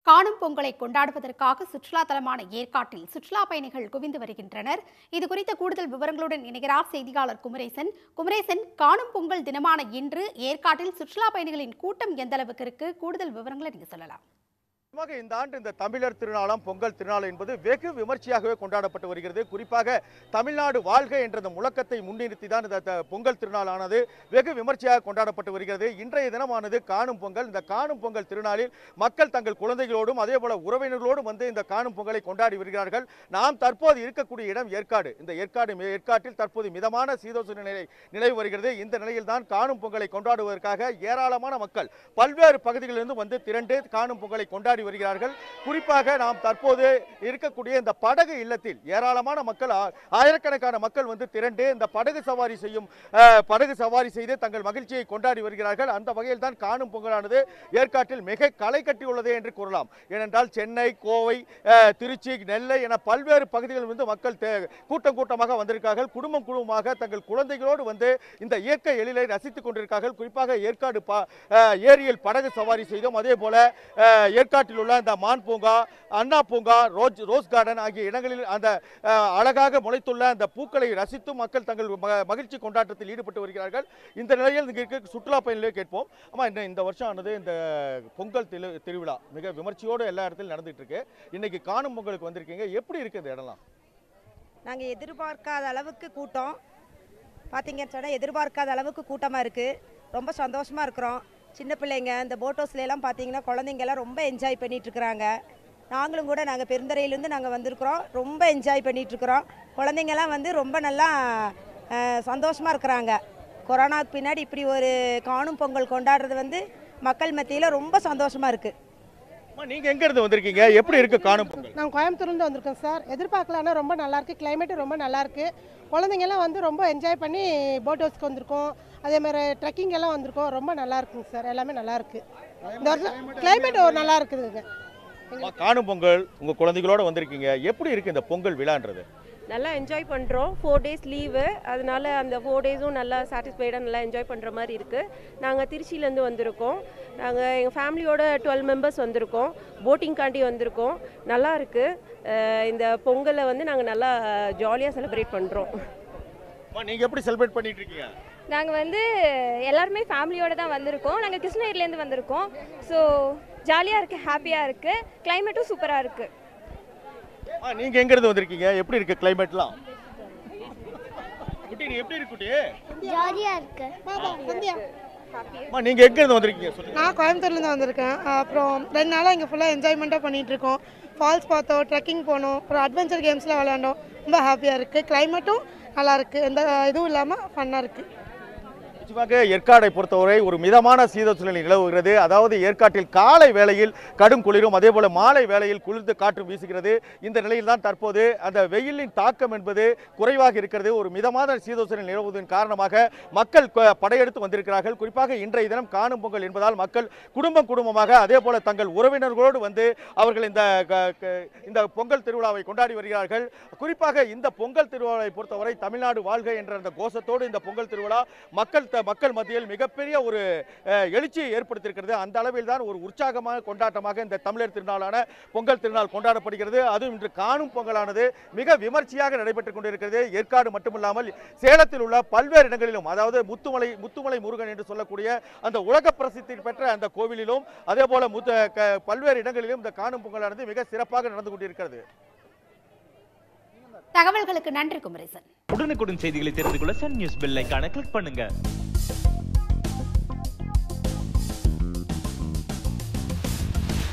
காணும் பொங்கலை கொண்டாடுவதற்காக சுற்றுலா தலமான ஏற்காட்டில் சுற்றுலா பயணிகள் குவிந்து வருகின்றனர் இது குறித்த கூடுதல் விவரங்களுடன் இணைகிறார் செய்தியாளர் குமரேசன் குமரேசன் காணும் பொங்கல் தினமான இன்று ஏற்காட்டில் சுற்றுலா பயணிகளின் கூட்டம் எந்த அளவுக்கு இருக்கு கூடுதல் விவரங்களை நீங்க சொல்லலாம் நிச்சயமாக இந்த ஆண்டு இந்த தமிழர் திருநாளாம் பொங்கல் திருநாள் என்பது வெகு விமர்சையாகவே கொண்டாடப்பட்டு வருகிறது குறிப்பாக தமிழ்நாடு வாழ்க என்ற இந்த முழக்கத்தை முன்னிறுத்தி தான் இந்த த- பொங்கல் திருநாளானது வெகு விமர்சையாக கொண்டாடப்பட்டு வருகிறது இன்றைய தினமானது காணும் பொங்கல் இந்த காணும் பொங்கல் திருநாளில் மக்கள் தங்கள் குழந்தைகளோடும் அதே போல உறவினர்களோடும் வந்து இந்த காணும் பொங்கலை கொண்டாடி வருகிறார்கள் நாம் தற்போது இருக்கக்கூடிய இடம் ஏற்காடு இந்த ஏற்காடு மே- ஏற்காட்டில் தற்போது மிதமான சீதோசன நிலை நிலவி வருகிறது இந்த நிலையில் தான் காணும் பொங்கலை கொண்டாடுவதற்காக ஏராளமான மக்கள் பல்வேறு பகுதிகளிலிருந்து வந்து திரண்டு காணும் பொங்கலை கொண்டாடி வருகிறார்கள் குறிப்பாக நாம் தற்போது இருக்கக்கூடிய இந்த படகு இல்லத்தில் ஏராளமான மக்கள் ஆ- ஆயிரக்கணக்கான மக்கள் வந்து திரண்டு இந்த படகு சவாரி செய்யும் அஹ், படகு சவாரி செய்து தங்கள் மகிழ்ச்சியை கொண்டாடி வருகிறார்கள் அந்த வகையில் தான் காணும் பொங்கலானது ஏற்காட்டில் மிக களை கட்டியுள்ளது என்று கூறலாம் ஏனென்றால் சென்னை கோவை அஹ், திருச்சி நெல்லை என பல்வேறு பகுதிகளில் இருந்து மக்கள் தே- கூட்டம் கூட்டமாக வந்திருக்கார்கள் குடும்பம் குடும்பமாக தங்கள் குழந்தைகளோடு வந்து இந்த இயற்கை எழிலை ரசித்துக் கொண்டிருக்கார்கள் குறிப்பாக ஏற்காடு ப- அஹ், ஏரியில் படகு சவாரி செய்தோம் அதே போல அஹ், ஏற்காட்டில் உள்ள இந்த மான் பூங்கா அண்ணா பூங்கா ரோஸ் ரோஸ் கார்டன் ஆகிய இடங்களில் அந்த அஹ், அழகாக முளைத்துள்ள அந்த பூக்களை ரசித்தும் மக்கள் தங்கள் ம- மகிழ்ச்சி கொண்டாட்டத்தில் ஈடுபட்டு வருகிறார்கள் இந்த நிலையில் இங்கே இருக்க சுற்றுலா பயணிகளை கேட்போம் ஆமா இந்த இந்த வருஷம் ஆனது இந்த பொங்கல் திரு திருவிழா மிக விமர்சையோடு எல்லா இடத்திலும் நடந்துட்டு இருக்கு இன்னைக்கு காணும் பொங்கலுக்கு வந்திருக்கீங்க எப்படி இருக்கு இந்த இடம்லாம் நாங்கள் எதிர்பார்க்காத அளவுக்கு கூட்டம் பார்த்தீங்கன்னு சொன்னால் எதிர்பார்க்காத அளவுக்கு கூட்டமாக இருக்குது ரொம்ப சந்தோஷமாக இருக்கிறோம் சின்ன பிள்ளைங்க இந்த போட் ஹவுஸ்ல எல்லாம் பார்த்தீங்கன்னா குழந்தைங்கெல்லாம் ரொம்ப என்ஜாய் பண்ணிட்டு இருக்கிறாங்க நாங்களும் கூட நாங்கள் பெருந்தரையிலேருந்து நாங்கள் வந்திருக்கிறோம் ரொம்ப என்ஜாய் பண்ணிட்டு இருக்கிறோம் குழந்தைங்கெல்லாம் வந்து ரொம்ப நல்லா சந்தோஷமாக இருக்கிறாங்க கொரோனாவுக்கு பின்னாடி இப்படி ஒரு காணும் பொங்கல் கொண்டாடுறது வந்து மக்கள் மத்தியில் ரொம்ப சந்தோஷமாக இருக்குது அம்மா, நீங்க எங்க இருந்து வந்திருக்கீங்க எப்படி இருக்கு காணும் பொங்கல் நான் கோயம்புத்தூர்லேருந்து வந்திருக்கோம் சார் எதிர்பார்க்கலான்னா ரொம்ப நல்லா இருக்கு கிளைமேட்டும் ரொம்ப நல்லா இருக்கு குழந்தைங்கெல்லாம் வந்து ரொம்ப என்ஜாய் பண்ணி போட் ஹவுஸ்க்கு வந்திருக்கோம் அதே மாதிரி ட்ரெக்கிங் எல்லாம் வந்திருக்கோம் ரொம்ப நல்லா இருக்குங்க சார் எல்லாமே நல்லா இருக்கு இந்த வருஷம் கிளைமேட் நல்லா இருக்குதுங்க அம்மா, காணும் பொங்கல் உங்க குழந்தைகளோட வந்திருக்கீங்க எப்படி இருக்கு இந்த பொங்கல் விழான்றது நல்லா என்ஜாய் பண்ணுறோம் ஃபோர் டேஸ் லீவு அதனால அந்த ஃபோர் டேஸும் நல்லா சாட்டிஸ்ஃபைடாக நல்லா என்ஜாய் பண்ணுற மாதிரி இருக்குது நாங்கள் திருச்சியிலேருந்து வந்திருக்கோம் நாங்கள் எங்கள் ஃபேமிலியோட டுவெல் மெம்பர்ஸ் வந்திருக்கோம் போட்டிங்காண்டி வந்திருக்கோம் நல்லா இருக்குது இந்த பொங்கலை வந்து நாங்கள் நல்லா ஜாலியாக செலிப்ரேட் பண்ணுறோம் அம்மா, நீங்க எப்படி செலிப்ரேட் பண்ணிட்டு இருக்கீங்க நாங்கள் வந்து எல்லாருமே ஃபேமிலியோடு தான் வந்திருக்கோம் நாங்கள் கிருஷ்ணகிரிலேருந்து வந்திருக்கோம் ஸோ ஜாலியாக இருக்குது ஹாப்பியாக இருக்குது கிளைமேட்டும் சூப்பராக இருக்குது அம்மா, நீங்க எங்க இருந்து வந்திருக்கீங்க எப்படி இருக்கு கிளைமேட்லாம் குட்டி நீ எப்படி இருக்கு குட்டி ஜாலியாக இருக்கு சந்தியா அம்மா, நீங்க எங்க இருந்து வந்திருக்கீங்க சொல்லுங்க நான் கோயம்புத்தூர்லேருந்து வந்திருக்கேன் அப்புறம் ரெண்டு நாளாக இங்கே ஃபுல்லாக என்ஜாய்மெண்ட்டாக பண்ணிட்டு இருக்கோம் ஃபால்ஸ் பார்த்தோம் ட்ரெக்கிங் போனோம் அப்புறம் அட்வென்ச்சர் கேம்ஸ்லாம் விளையாண்டோம் ரொம்ப ஹாப்பியாக இருக்குது கிளைமேட்டும் நல்லா இருக்குது எந்த இதுவும் இல்லாமல் ஃபன்னாக இருக்குது நிச்சயமாக ஏற்காடை பொறுத்தவரை ஒரு மிதமான சீதோஷ்ண நிலை நிலவுகிறது அதாவது ஏற்காட்டில் காலை வேளையில் கடும் குளிரும் அதே போல மாலை வேளையில் குளிர்ந்து காற்று வீசுகிறது இந்த நிலையில் தான் தற்போது அந்த வெயிலின் தாக்கம் என்பது குறைவாக இருக்கிறது ஒரு மிதமான சீதோஷ்ண நிலை நிலவுவதன் காரணமாக மக்கள் கொ- படையெடுத்து வந்திருக்கிறார்கள் குறிப்பாக இன்றைய தினம் காணும் பொங்கல் என்பதால் மக்கள் குடும்பம் குடும்பமாக அதே போல தங்கள் உறவினர்களோடு வந்து அவர்கள் இந்த க- க- இந்த பொங்கல் திருவிழாவை கொண்டாடி வருகிறார்கள் குறிப்பாக இந்த பொங்கல் திருவிழாவை பொறுத்தவரை தமிழ்நாடு வாழ்க என்ற அந்த கோஷத்தோடு இந்த பொங்கல் திருவிழா மக்கள் த- மக்கள் மத்தியில் மிகப்பெரிய ஒரு அஹ், எழுச்சியை ஏற்படுத்தியிருக்கிறது அந்த அளவில் தான் ஒரு உற்சாகமாக கொண்டாட்டமாக இந்த தமிழர் திருநாளான பொங்கல் திருநாள் கொண்டாடப்படுகிறது அதுவும் இன்று காணும் பொங்கலானது மிக விமர்சையாக நடைபெற்றுக் கொண்டிருக்கிறது ஏற்காடு மட்டுமில்லாமல் சேலத்தில் உள்ள பல்வேறு இடங்களிலும் அதாவது முத்துமலை முத்துமலை முருகன் என்று சொல்லக்கூடிய அந்த உலக பிரசித்தி பெற்ற அந்த கோவிலிலும் அதே போல முத்த க- பல்வேறு இடங்களிலும் இந்த காணும் பொங்கலானது மிக சிறப்பாக நடந்து கொண்டிருக்கிறது தகவல்களுக்கு நன்றி குமரேசன் உடனுக்குடன் செய்திகளை தெரிந்து கொள்ள சன் நியூஸ் பெல் ஐகானை கிளிக் பண்ணுங்க